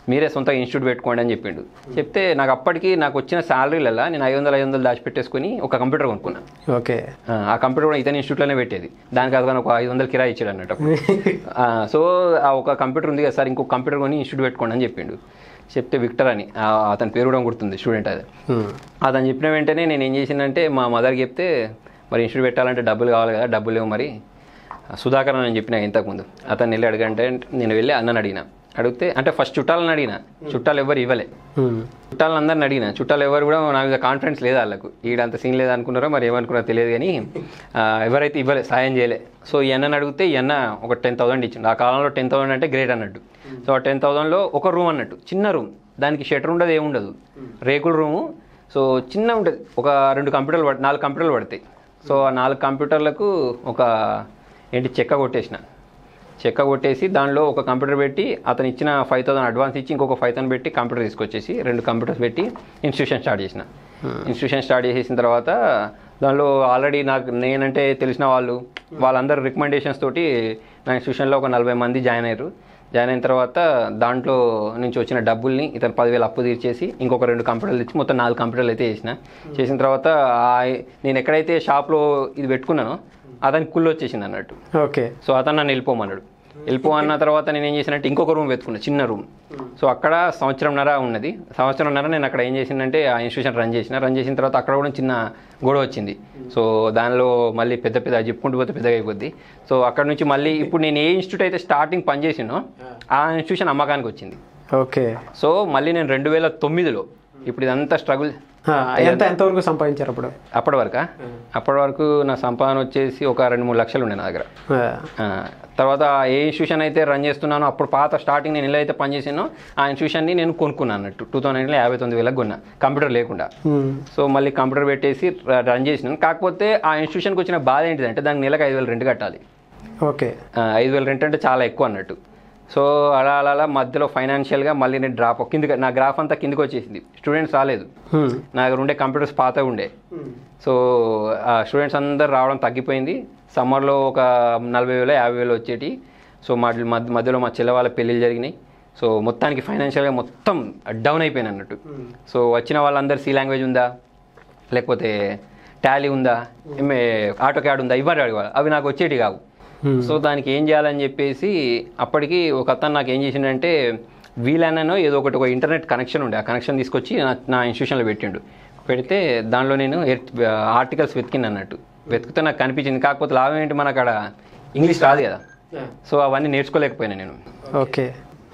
మీరే సొంత ఇన్స్టిట్యూట్ పెట్టుకోండి అని చెప్పిండు చెప్తే నాకు అప్పటికి నాకు వచ్చిన శాలరీలలో నేను ఐదు వందలు ఐదు వందలు దాచిపెట్టేసుకుని ఒక కంప్యూటర్ కొనుక్కున్నాను ఓకే ఆ, ఆ కంప్యూటర్ కూడా ఇతని ఇన్స్టిట్యూట్లోనే పెట్టేది దానికి అతను ఒక ఐదు వందలు కిరాయి ఇచ్చాడు అన్నట్టు అప్పుడు. ఆ, సో ఆ ఒక కంప్యూటర్ ఉంది కదా సార్ ఇంకో కంప్యూటర్ కొని ఇన్స్టిట్యూట్ పెట్టుకోండి అని చెప్పిండు చెప్తే విక్టర్ అని ఆ, అతని పేరు కూడా గుర్తుంది స్టూడెంట్ అది ఉమ్. అతను చెప్పిన వెంటనే నేను ఏం చేసిందంటే మా మదర్కి చెప్తే మరి ఇన్స్టిట్యూట్ పెట్టాలంటే డబ్బులు కావాలి కదా డబ్బులు లేవు మరి సుధాకర్ అని చెప్పిన ఇంతకుముందు అతను వెళ్ళి అడగంటే నేను వెళ్ళి అన్నని అడిగిన అడిగితే అంటే ఫస్ట్ చుట్టాలని అడిగిన చుట్టాలు ఎవరు ఇవ్వలే ఉమ్. చుట్టాలను అందరిని అడిగిన చుట్టాలు ఎవరు కూడా నా మీద కాన్ఫిడెన్స్ లేదు వాళ్ళకు ఈడంత సీన్ లేదు అనుకున్నారో మరి ఏమనుకున్నారో తెలియదు కానీ ఆ, ఎవరైతే ఇవ్వలే సాయం చేయలే సో ఈ అన్నని అడిగితే ఈ అన్న ఒక టెన్ థౌసండ్ ఇచ్చిండు ఆ కాలంలో టెన్ థౌసండ్ అంటే గ్రేట్ అన్నట్టు సో ఆ టెన్ థౌసండ్లో ఒక రూమ్ అన్నట్టు చిన్న రూమ్ దానికి షటర్ ఉండదు ఏముండదు రేకుల రూము సో చిన్న ఉంటుంది ఒక రెండు కంప్యూటర్లు పడ నాలుగు కంప్యూటర్లు పడతాయి సో ఆ నాలుగు కంప్యూటర్లకు ఒక ఏంటి చెక్క కొట్టేసిన చెక్క కొట్టేసి దానిలో ఒక కంప్యూటర్ పెట్టి అతను ఇచ్చిన ఫైవ్ థౌసండ్ అడ్వాన్స్ ఇచ్చి ఇంకొక ఫైవ్ థౌసండ్ పెట్టి కంప్యూటర్ తీసుకొచ్చేసి రెండు కంప్యూటర్స్ పెట్టి ఇన్స్టిట్యూషన్ స్టార్ట్ చేసిన ఇన్స్టిట్యూషన్ స్టార్ట్ చేసేసిన తర్వాత దానిలో ఆల్రెడీ నాకు నేనంటే తెలిసిన వాళ్ళు వాళ్ళందరూ రికమెండేషన్స్ తోటి నా ఇన్స్టిట్యూషన్లో ఒక నలభై మంది జాయిన్ అయ్యారు జాయిన్ అయిన తర్వాత దాంట్లో నుంచి వచ్చిన డబ్బుల్ని ఇతను పదివేలు అప్పు తీర్చేసి ఇంకొక రెండు కంప్యూటర్లు ఇచ్చి మొత్తం నాలుగు కంప్యూటర్లు అయితే చేసిన చేసిన తర్వాత ఆ- నేను ఎక్కడైతే షాప్లో ఇది పెట్టుకున్నానో అతనికి కుళ్ళు వచ్చేసింది అన్నట్టు ఓకే సో అతను నన్ను వెళ్ళిపోమన్నాడు వెళ్ళిపో అన్న తర్వాత నేను ఏం చేసినంటే ఇంకొక రూమ్ వెతుకున్నా చిన్న రూమ్ సో అక్కడ సంవత్సరంన్నర ఉన్నది సంవత్సరంన్నర నేను అక్కడ ఏం చేసిందంటే ఆ ఇన్స్టిట్యూషన్ రన్ చేసిన రన్ చేసిన తర్వాత అక్కడ కూడా చిన్న గొడవ వచ్చింది సో దానిలో మళ్ళీ పెద్ద పెద్ద చెప్పుకుంటూ పోతే పెద్దగా అయిపోద్ది సో అక్కడ నుంచి మళ్ళీ ఇప్పుడు నేను ఏ ఇన్స్టిట్యూట్ అయితే స్టార్టింగ్ పనిచేసినో ఆ ఇన్స్టిట్యూషన్ అమ్మకానికి వచ్చింది ఓకే సో మళ్ళీ నేను రెండు వేల తొమ్మిదిలో ఇప్పుడు ఇదంతా స్ట్రగుల్ ఆ, ఎంత ఎంతవరకు సంపాదించారు అప్పుడు అప్పటి వరకా అప్పటి వరకు నా సంపాదన వచ్చేసి ఒక రెండు మూడు లక్షలు ఉండే నా దగ్గర ఆ, ఆ, తర్వాత ఏ ఇన్స్టిట్యూషన్ అయితే రన్ చేస్తున్నానో అప్పుడు పాత స్టార్టింగ్ నేను ఎలా అయితే పనిచేసానో ఆ ఇన్స్టిట్యూషన్ని నేను కొనుక్కున్నాను అన్నట్టు టూ థౌసండ్ యాభై తొమ్మిది వేలకు కొన్నా కంప్యూటర్ లేకుండా ఉమ్. సో మళ్ళీ కంప్యూటర్ పెట్టేసి ర- రన్ చేసినాను కాకపోతే ఆ ఇన్స్టిట్యూషన్కి వచ్చిన బాధ ఏంటిదంటే దానికి నెలకు ఐదు వేలు రెంట్ కట్టాలి ఓకే ఆ, ఐదు వేలు రెంట్ అంటే చాలా ఎక్కువ అన్నట్టు సో అలా అలా అలా మధ్యలో ఫైనాన్షియల్గా మళ్ళీ నేను డ్రాప్ కిందికి నా గ్రాఫ్ అంతా కిందికి వచ్చేసింది స్టూడెంట్స్ రాలేదు ఉమ్. నా దగ్గర ఉండే కంప్యూటర్స్ పాత ఉండే సో ఆ స్టూడెంట్స్ అందరు రావడం తగ్గిపోయింది సమ్మర్లో ఒక నలభై వేలు యాభై వేలు వచ్చేటి సో మా మధ్య మధ్యలో మా చెల్లె వాళ్ళ పెళ్ళిళ్ళు జరిగినాయి సో మొత్తానికి ఫైనాన్షియల్గా మొత్తం డౌన్ అయిపోయింది అన్నట్టు సో వచ్చిన వాళ్ళందరూ సి లాంగ్వేజ్ ఉందా లేకపోతే టాలీ ఉందా ఎంఏ ఆటో క్యాడ్ ఉందా ఇవ్వరు అడిగేవాళ్ళు అవి నాకు వచ్చేటి కావు Hmm. సో దానికి ఏం చేయాలని చెప్పేసి అప్పటికి ఒక అతను నాకు ఏం చేసిండంటే వీలైనానో ఏదో ఒకటి ఒక ఇంటర్నెట్ కనెక్షన్ ఉండే ఆ కనెక్షన్ తీసుకొచ్చి నా నా ఇన్స్టిట్యూషన్లో పెట్టిండు పెడితే దానిలో నేను ఆర్టికల్స్ వెతికిన అన్నట్టు వెతికితే నాకు కనిపించింది కాకపోతే లాభం ఏంటి మనకు అక్కడ ఇంగ్లీష్ రాదు కదా సో అవన్నీ నేర్చుకోలేకపోయినా నేను ఓకే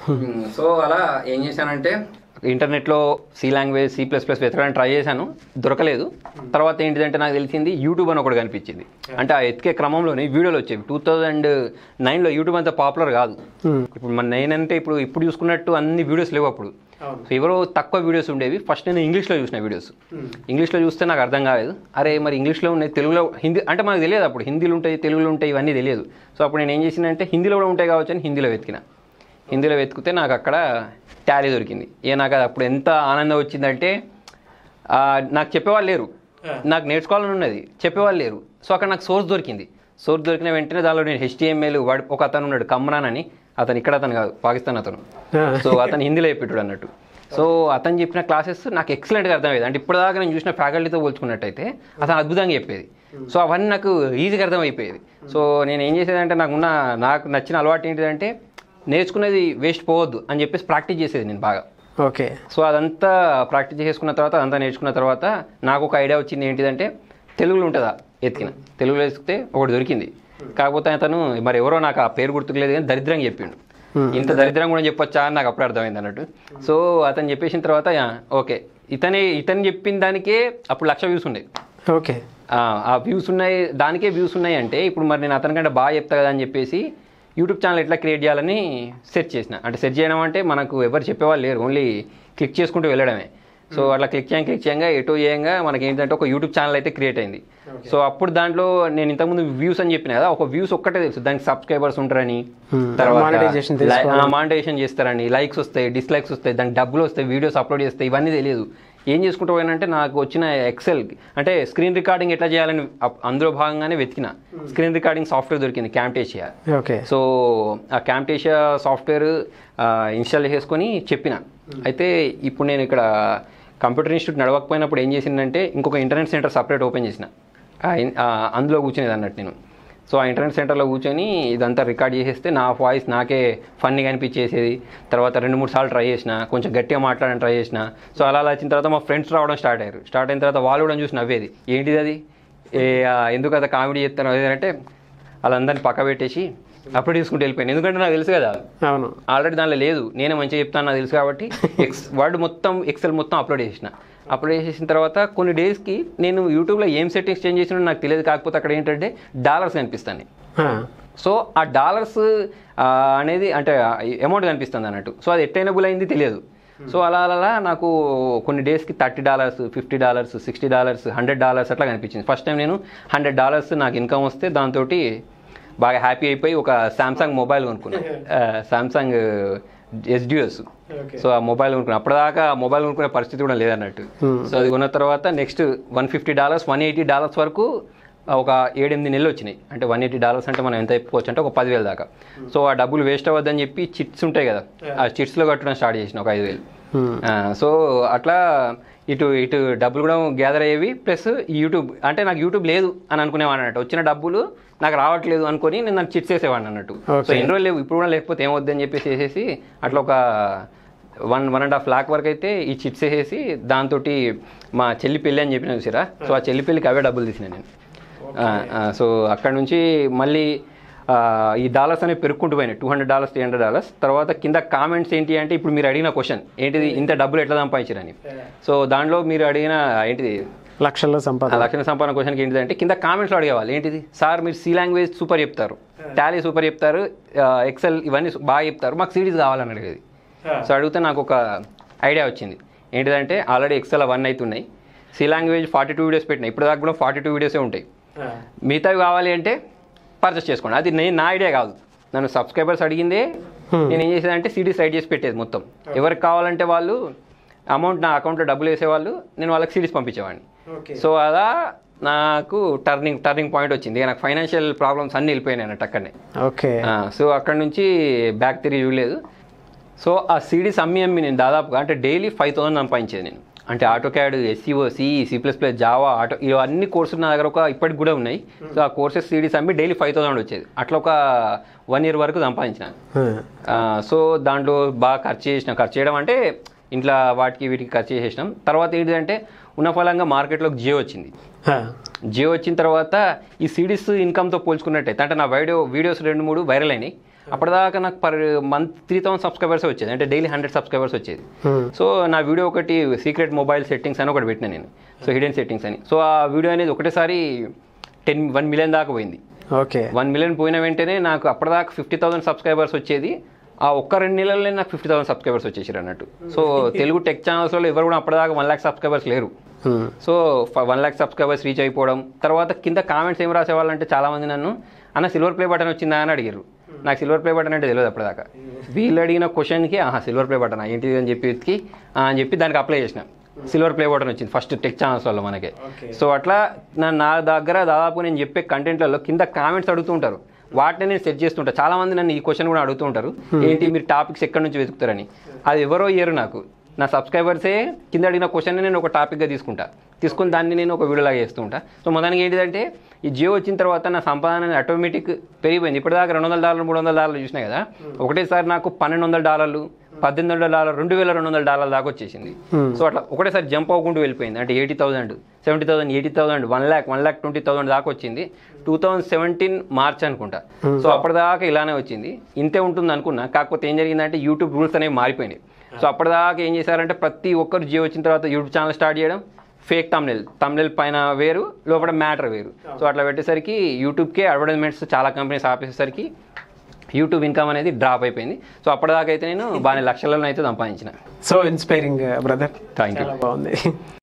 సో అలా ఏం చేశానంటే ఇంటర్నెట్లో C language C plus plus వెతకడానికి ట్రై చేశాను దొరకలేదు తర్వాత ఏంటిదంటే నాకు తెలిసింది యూట్యూబ్ అని ఒకటి కనిపించింది అంటే ఆ ఎతికే క్రమంలోనే వీడియోలు వచ్చేవి టూ థౌజండ్ నైన్లో యూట్యూబ్ అంత పాపులర్ కాదు ఉమ్. ఇప్పుడు మన నేనంటే ఇప్పుడు ఇప్పుడు చూసుకున్నట్టు అన్ని వీడియోస్ లేవు అప్పుడు సో ఎవరో తక్కువ వీడియోస్ ఉండేవి ఫస్ట్ నేను ఇంగ్లీష్లో చూసిన వీడియోస్ ఇంగ్లీష్లో చూస్తే నాకు అర్థం కాలేదు అరే మరి ఇంగ్లీష్లో ఉన్నాయి తెలుగులో హిందీ అంటే మనకు తెలియదు అప్పుడు హిందీలో ఉంటాయి తెలుగులో ఉంటాయి ఇవన్నీ తెలియదు సో అప్పుడు నేను ఏం చేసినంటే హిందీలో కూడా ఉంటాయి కావచ్చు అని హిందీలో వెతికిన హిందీలో వెతికితే నాకు అక్కడ టాలీ దొరికింది ఏ నాకు అది అప్పుడు ఎంత ఆనందం వచ్చిందంటే ఆ, నాకు చెప్పేవాళ్ళు లేరు నాకు నేర్చుకోవాలని ఉన్నది చెప్పేవాళ్ళు లేరు సో అక్కడ నాకు సోర్స్ దొరికింది సోర్స్ దొరికిన వెంటనే దానిలో నేను హెచ్టిఎంఎల్ వాడు ఒక అతను ఉన్నాడు కమ్రాన్ అని అతను ఇక్కడ అతను కాదు పాకిస్తాన్ అతను ఆ. సో అతను హిందీలో చెప్పేటాడు అన్నట్టు సో అతను చెప్పిన క్లాసెస్ నాకు ఎక్సలెంట్గా అర్థమయ్యేది అంటే ఇప్పటిదాకా నేను చూసిన ఫ్యాకల్టీతో పోల్చుకున్నట్టయితే అతను అద్భుతంగా చెప్పేది సో అవన్నీ నాకు ఈజీగా అర్థమైపోయేది సో నేను ఏం చేసేదంటే నాకున్న నాకు నచ్చిన అలవాటు ఏంటిదంటే నేర్చుకునేది వేస్ట్ పోవద్దు అని చెప్పేసి ప్రాక్టీస్ చేసేది నేను బాగా ఓకే సో అదంతా ప్రాక్టీస్ చేసుకున్న తర్వాత అదంతా నేర్చుకున్న తర్వాత నాకు ఒక ఐడియా వచ్చింది ఏంటిదంటే తెలుగులో ఉంటుందా ఎతికిన తెలుగులో ఎతికితే ఒకటి దొరికింది కాకపోతే అతను మరి ఎవరో నాకు ఆ పేరు గుర్తుకులేదు కానీ దరిద్రంగా చెప్పిండు ఇంత దరిద్రం కూడా చెప్పొచ్చా అని నాకు అప్పుడు అర్థమైంది అన్నట్టు సో అతను చెప్పేసిన తర్వాత యా, ఓకే ఇతనే ఇతను చెప్పిన దానికే అప్పుడు లక్ష వ్యూస్ ఉండే ఓకే ఆ, ఆ వ్యూస్ ఉన్నాయి దానికే వ్యూస్ ఉన్నాయి అంటే ఇప్పుడు మరి నేను అతనికంటే బాగా చెప్తా కదా అని చెప్పేసి యూట్యూబ్ ఛానల్ ఎట్లా క్రియేట్ చేయాలని సెర్చ్ చేసిన అంటే సెర్చ్ చేయడం అంటే మనకు ఎవరు చెప్పేవాళ్ళు లేరు ఓన్లీ క్లిక్ చేసుకుంటూ వెళ్ళడమే సో అట్లా క్లిక్ చేయంగా క్లిక్ చేయంగా ఎటో చేయంగా మనకి ఏంటంటే ఒక యూట్యూబ్ ఛానల్ అయితే క్రియేట్ అయింది సో అప్పుడు దాంట్లో నేను ఇంతకుముందు వ్యూస్ అని చెప్పిన కదా ఒక వ్యూస్ ఒక్కటే తెలుసు దానికి సబ్స్క్రైబర్స్ ఉంటారని Hmm. తర్వాత Monetization మానిటైజేషన్ చేస్తారని లైక్స్ వస్తాయి డిస్లైక్స్ వస్తాయి దానికి డబ్బులు వస్తాయి వీడియోస్ అప్లోడ్ చేస్తాయి ఇవన్నీ తెలియదు ఏం చేసుకుంటూ పోయానంటే నాకు వచ్చిన ఎక్సెల్ అంటే స్క్రీన్ రికార్డింగ్ ఎట్లా చేయాలని అప్- అందులో భాగంగానే వెతికిన స్క్రీన్ రికార్డింగ్ సాఫ్ట్వేర్ దొరికింది క్యాంటేషియా ఓకే సో ఆ క్యాంటేషియా సాఫ్ట్వేర్ ఇన్స్టాల్ చేసుకొని చెప్పిన అయితే ఇప్పుడు నేను ఇక్కడ కంప్యూటర్ ఇన్స్టిట్యూట్ నడవకపోయినప్పుడు ఏం చేసిందంటే ఇంకొక ఇంటర్నెట్ సెంటర్ సపరేట్ ఓపెన్ చేసిన ఆ ఇన్- ఆ అందులో కూర్చునేది అన్నట్టు నేను సో ఆ ఇంటర్నెట్ సెంటర్లో కూర్చొని ఇదంతా రికార్డ్ చేసేస్తే నా వాయిస్ నాకే ఫన్నీగా అనిపించేసేది తర్వాత రెండు మూడు సార్లు ట్రై చేసిన కొంచెం గట్టిగా మాట్లాడని ట్రై చేసిన సో అలా అలా వచ్చిన తర్వాత మా ఫ్రెండ్స్ రావడం స్టార్ట్ అయ్యారు స్టార్ట్ అయిన తర్వాత వాళ్ళు కూడా చూసి నవ్వేది ఏంటిది అది ఏ ఆ, ఎందుకు అదా కామెడీ చేస్తాను అంటే వాళ్ళందరినీ పక్క పెట్టేసి అప్పుడు తీసుకుంటూ వెళ్ళిపోయాను ఎందుకంటే నాకు తెలుసు కదా అవును ఆల్రెడీ దానిలో లేదు నేనే మంచిగా చెప్తాను నాకు తెలుసు కాబట్టి ఎక్స్ వర్డ్ మొత్తం ఎక్సెల్ మొత్తం అప్లోడ్ చేసిన అప్లోడ్ చేసేసిన తర్వాత కొన్ని డేస్కి నేను యూట్యూబ్లో ఏం సెట్టింగ్స్ చేంజ్ చేసినా నాకు తెలియదు కాకపోతే అక్కడ ఏంటంటే డాలర్స్ కనిపిస్తాయి ఆ, సో ఆ డాలర్స్ అనేది అంటే అమౌంట్ కనిపిస్తుంది అన్నట్టు సో అది ఎట్టైనబుల్ అయింది తెలియదు సో అలా అలా అలా నాకు కొన్ని డేస్కి thirty dollars fifty dollars sixty dollars hundred dollars అట్లా కనిపించింది ఫస్ట్ టైం నేను హండ్రెడ్ డాలర్స్ నాకు ఇన్కమ్ వస్తే దాంతో బాగా హ్యాపీ అయిపోయి ఒక శాంసంగ్ మొబైల్ కొనుక్కున్నాను శాంసంగ్ ఎస్డిఎస్ సో ఆ మొబైల్ కొనుక్కున్నాను అప్పటిదాకా ఆ మొబైల్ కొనుక్కునే పరిస్థితి కూడా లేదన్నట్టు సో అది కొన్న తర్వాత next one fifty dollars one eighty dollars వరకు ఒక ఏడెనిమిది నెలలు వచ్చినాయి అంటే వన్ ఎయిటీ డాలర్స్ అంటే మనం ఎంత అయిపోవచ్చు అంటే ఒక పదివేలు దాకా సో ఆ డబ్బులు వేస్ట్ అవ్వద్దని చెప్పి చిట్స్ ఉంటాయి కదా ఆ చిట్స్లో కట్టడం స్టార్ట్ చేసిన ఒక ఐదు వేలు Hmm. ఆ, సో అట్లా ఇటు ఇటు డబ్బులు కూడా గ్యాదర్ అయ్యేవి ప్లస్ ఈ యూట్యూబ్ అంటే నాకు యూట్యూబ్ లేదు అని అనుకునేవాడిని అన్నట్టు వచ్చిన డబ్బులు నాకు రావట్లేదు అనుకొని నేను నాకు చిట్స్ వేసేవాడిని అన్నట్టు Okay. సో ఎన్ని రోజులు లేవు ఇప్పుడు కూడా లేకపోతే ఏమవుద్ది అని చెప్పేసి వేసేసి అట్లా ఒక one one and half lakh వరకు అయితే ఈ చిట్స్ వేసేసి దాంతో మా చెల్లి పెళ్ళి అని చెప్పిన చూసారా సో ఆ చెల్లి పెళ్ళికి అవే డబ్బులు తీసిన నేను ఆ, ఆ, సో అక్కడ నుంచి మళ్ళీ ఆ, ఈ డాలర్స్ అనేవి పెరుక్కుంటూ పోయినాయి two hundred dollars three hundred dollars తర్వాత కింద కామెంట్స్ ఏంటి అంటే ఇప్పుడు మీరు అడిగిన క్వశ్చన్ ఏంటిది ఇంత డబ్బులు ఎట్లా సంపాదించారని సో దాంట్లో మీరు అడిగిన ఏంటిది లక్షల్లో ఆ సంపాదన లక్షణ సంపాదన క్వశ్చన్కి ఏంటిదంటే కింద కామెంట్స్లో అడిగేవాళ్ళు ఏంటిది సార్ మీరు సి లాంగ్వేజ్ సూపర్ చెప్తారు టాలీ సూపర్ చెప్తారు ఎక్సెల్ ఇవన్నీ బాగా చెప్తారు మాకు సిరీస్ కావాలని అడిగేది సో అడిగితే నాకు ఒక ఐడియా వచ్చింది ఏంటిదంటే ఆల్రెడీ ఎక్సెల్ అవన్నీ అవుతున్నాయి C language forty two videos పెట్టినాయి ఇప్పుడు దాకా కూడా ఫార్టీ టూ వీడియోసే ఉంటాయి మిగతావి కావాలి అంటే పర్చేస్ చేసుకోండి అది నేను నా ఐడియా కాదు నన్ను సబ్స్క్రైబర్స్ అడిగిందే నేను ఏం చేసేదంటే సిడీ సైడ్ చేసి పెట్టేది మొత్తం ఎవరికి కావాలంటే వాళ్ళు అమౌంట్ నా అకౌంట్లో డబ్బులు వేసేవాళ్ళు నేను వాళ్ళకి సిరీస్ పంపించేవాడిని సో అలా నాకు టర్నింగ్ టర్నింగ్ పాయింట్ వచ్చింది ఇక నాకు ఫైనాన్షియల్ ప్రాబ్లమ్స్ అన్నీ వెళ్ళిపోయినాయి అన్నట్టు అక్కడనే ఓకే ఆ, సో అక్కడ నుంచి బ్యాక్ తిరిగి చూడలేదు సో ఆ సిడీస్ అమ్మి అమ్మి నేను దాదాపుగా అంటే డైలీ ఫైవ్ థౌసండ్ సంపాదించేది నేను అంటే AutoCAD SCO CE C plus plus Java auto ఇవన్నీ కోర్సులు నా దగ్గర ఒక ఇప్పటికి కూడా ఉన్నాయి సో ఆ కోర్సెస్ సిడీస్ అమ్మి డైలీ ఫైవ్ థౌసండ్ వచ్చేది అట్లా ఒక వన్ ఇయర్ వరకు సంపాదించిన ఆ, సో దాంట్లో బాగా ఖర్చు చేసిన ఖర్చు చేయడం అంటే ఇంట్లో వాటికి వీటికి ఖర్చు చేసేసినాం తర్వాత ఏంటిదంటే ఉన్న ఫలంగా మార్కెట్లోకి జియో వచ్చింది జియో వచ్చిన తర్వాత ఈ సిడీస్ ఇన్కమ్తో పోల్చుకున్నట్టయితే అంటే నా వీడియో వీడియోస్ రెండు మూడు వైరల్ అయినాయి అప్పటిదాకా నాకు per month three thousand subscribers వచ్చేది అంటే డైలీ హండ్రెడ్ సబ్స్క్రైబర్స్ వచ్చేది సో నా వీడియో ఒకటి సీక్రెట్ మొబైల్ సెట్టింగ్స్ అని ఒకటి పెట్టిన నేను సో హిడెన్ సెట్టింగ్స్ అని సో ఆ వీడియో అనేది ఒకటేసారి టెన్ వన్ మిలియన్ దాకా పోయింది ఓకే వన్ మిలియన్ పోయిన వెంటనే నాకు అప్పటిదాకా ఫిఫ్టీ థౌసండ్ సబ్స్క్రైబర్స్ వచ్చేది ఆ ఒక్క రెండు నెలల్లో నాకు ఫిఫ్టీ థౌసండ్ సబ్స్క్రైబర్స్ వచ్చేసారు అన్నట్టు సో తెలుగు టెక్ ఛానల్స్లో ఎవరు కూడా అప్పటిదాకా వన్ ల్యాక్ సబ్స్క్రైబర్స్ లేరు so one lakh subscribers reach అయిపోవడం తర్వాత కింద కామెంట్స్ ఏం రాసేవాళ్ళంటే చాలామంది నన్ను అన్న సిల్వర్ ప్లే బటన్ వచ్చిందా అని అడిగారు నాకు సిల్వర్ ప్లే బటన్ అంటే తెలియదు అప్పటిదాకా వీళ్ళు అడిగిన క్వశ్చన్కి ఆహా సిల్వర్ ప్లే బటన్ ఏంటిది అని చెప్పి వెతికి ఆ అని చెప్పి దానికి అప్లై చేసిన సిల్వర్ ప్లే బటన్ వచ్చింది ఫస్ట్ టెక్ ఛానల్స్ వల్ల మనకి సో అట్లా నా- నా దగ్గర దాదాపు నేను చెప్పే కంటెంట్లలో కింద కామెంట్స్ అడుగుతూ ఉంటారు వాటిని నేను సెట్ చేస్తుంటా చాలా మంది నన్ను ఈ క్వశ్చన్ కూడా అడుగుతూ ఉంటారు ఏంటి మీరు టాపిక్స్ ఎక్కడి నుంచి వెతుకుతారని అది ఎవరో ఇయ్యరు నాకు నా సబ్స్క్రైబర్సే కింద అడిగిన క్వశ్చన్ నేను ఒక టాపిక్గా తీసుకుంటా తీసుకుని దాన్ని నేను ఒక వీడియోలాగా చేస్తూ ఉంటా సో మొదటికి ఏంటిదంటే ఈ జియో వచ్చిన తర్వాత నా సంపాదన ఆటోమేటిక్ పెరిగిపోయింది ఇప్పటిదాకా రెండు వందల డాలర్లు మూడు వందల డాలర్లు చూసినా కదా ఒకటేసారి నాకు పన్నెండు వందల డాలర్లు పద్దెనిమిది వందల డాలర్ రెండు వేల రెండు వందల డాలర్ల దాకా వచ్చేసింది సో అట్లా ఒకటేసారి జంప్ అవ్వకుండా వెళ్ళిపోయింది అంటే eighty thousand seventy thousand eighty thousand one lakh one lakh twenty thousand దాకా వచ్చింది టూ థౌసండ్ సెవెంటీన్ మార్చ్ అనుకుంటా సో అప్పటిదాకా ఇలానే వచ్చింది ఇంతే ఉంటుంది అనుకున్నా కాకపోతే ఏం జరిగిందంటే యూట్యూబ్ రూల్స్ అనేవి మారిపోయినాయి సో అప్పటిదాకా ఏం చేశారంటే ప్రతి ఒక్కరు జియో వచ్చిన తర్వాత యూట్యూబ్ ఛానల్ స్టార్ట్ చేయడం ఫేక్ తమ్నెల్ తమ్నెల్ పైన వేరు లోపల మ్యాటర్ వేరు సో అట్లా పెట్టేసరికి యూట్యూబ్కే అడ్వర్టైజ్మెంట్స్ చాలా కంపెనీస్ ఆపేసేసరికి యూట్యూబ్ ఇన్కమ్ అనేది డ్రాప్ అయిపోయింది సో అప్పటిదాకా అయితే నేను బాగా లక్షలలో అయితే సంపాదించిన so inspiring brother thank you చాలా బాగుంది